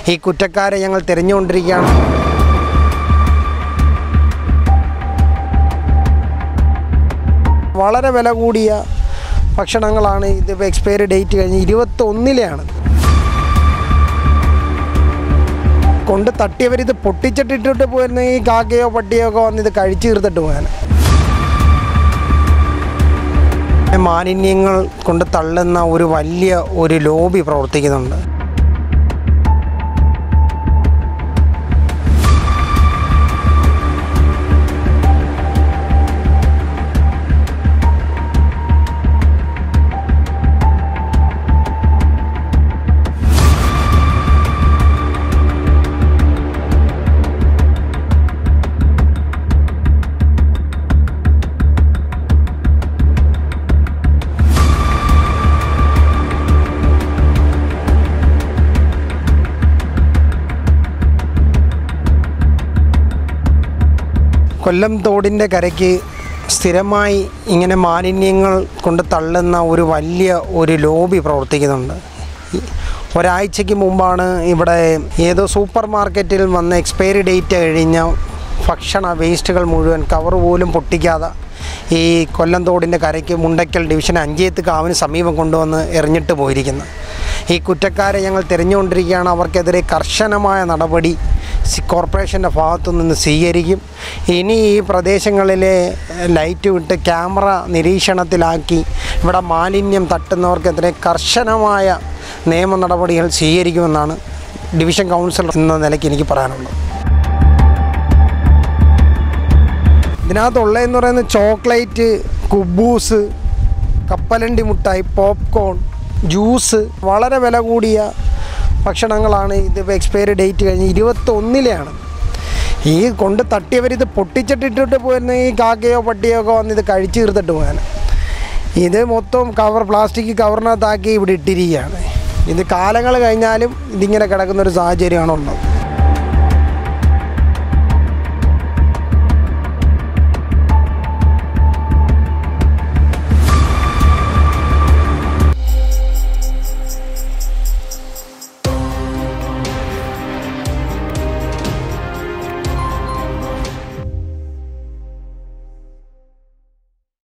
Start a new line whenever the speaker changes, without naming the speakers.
ഈ കുറ്റക്കാരെ ഞങ്ങൾ തിരഞ്ഞുകൊണ്ടിരിക്കുകയാണ് വളരെ വില കൂടിയ ഭക്ഷണങ്ങളാണ് ഇതിപ്പോൾ എക്സ്പയറി ഡേറ്റ് കഴിഞ്ഞ് ഇരുപത്തൊന്നിലെയാണ് കൊണ്ട് തട്ടിയവരിത് പൊട്ടിച്ചിട്ടിട്ടിട്ട് പോയിരുന്നെങ്കിൽ കാക്കയോ പട്ടിയോ ഒക്കെ വന്ന് ഇത് കഴിച്ചു തീർത്തിട്ട് പോകാൻ മാലിന്യങ്ങൾ കൊണ്ട് തള്ളുന്ന ഒരു വലിയ ഒരു ലോബി പ്രവർത്തിക്കുന്നുണ്ട് കൊല്ലം തോടിൻ്റെ കരയ്ക്ക് സ്ഥിരമായി ഇങ്ങനെ മാലിന്യങ്ങൾ കൊണ്ട് തള്ളുന്ന ഒരു വലിയ ഒരു ലോബി പ്രവർത്തിക്കുന്നുണ്ട് ഈ ഒരാഴ്ചയ്ക്ക് മുമ്പാണ് ഇവിടെ ഏതോ സൂപ്പർ മാർക്കറ്റിൽ വന്ന എക്സ്പയറി ഡേറ്റ് കഴിഞ്ഞ ഭക്ഷണ വേസ്റ്റുകൾ മുഴുവൻ കവർ പോലും പൊട്ടിക്കാതെ ഈ കൊല്ലം തോടിൻ്റെ കരയ്ക്ക് മുണ്ടയ്ക്കൽ ഡിവിഷൻ അഞ്ചേത്ത് കാവിന് സമീപം കൊണ്ടുവന്ന് എറിഞ്ഞിട്ട് പോയിരിക്കുന്നത് ഈ കുറ്റക്കാരെ ഞങ്ങൾ തിരഞ്ഞുകൊണ്ടിരിക്കുകയാണ് അവർക്കെതിരെ കർശനമായ നടപടി സി- കോർപ്പറേഷൻ്റെ ഭാഗത്തു നിന്ന് സ്വീകരിക്കും ഇനി ഈ പ്രദേശങ്ങളിലെ ലൈറ്റ് വിട്ട് ക്യാമറ നിരീക്ഷണത്തിലാക്കി ഇവിടെ മാലിന്യം തട്ടുന്നവർക്കെതിരെ കർശനമായ നിയമ നടപടികൾ സ്വീകരിക്കുമെന്നാണ് ഡിവിഷൻ കൗൺസിലർ എന്ന നിലയ്ക്ക് എനിക്ക് പറയാനുള്ളത് ഇതിനകത്തുള്ളതെന്ന് പറയുന്നത് ചോക്ലേറ്റ് കുബൂസ് കപ്പലണ്ടി മുട്ടായി പോപ്കോൺ ജ്യൂസ് വളരെ വില കൂടിയ ഭക്ഷണങ്ങളാണ് ഇതിപ്പോൾ എക്സ്പയറി ഡേറ്റ് കഴിഞ്ഞ് ഇരുപത്തൊന്നിലെയാണ് ഈ കൊണ്ട് തട്ടിയവരിത് പൊട്ടിച്ചിട്ടിട്ടിട്ട് പോയിരുന്നെങ്കിൽ കാക്കയോ പട്ടിയോ ഒക്കെ വന്ന് ഇത് കഴിച്ചു തീർത്തിട്ട് പോകാൻ ഇത് മൊത്തം കവർ പ്ലാസ്റ്റിക് കവറിനകത്താക്കി ഇവിടെ ഇട്ടിരിക്കുകയാണ് ഇത് കാലങ്ങൾ കഴിഞ്ഞാലും ഇതിങ്ങനെ കിടക്കുന്നൊരു സാഹചര്യമാണ് ഉള്ളത്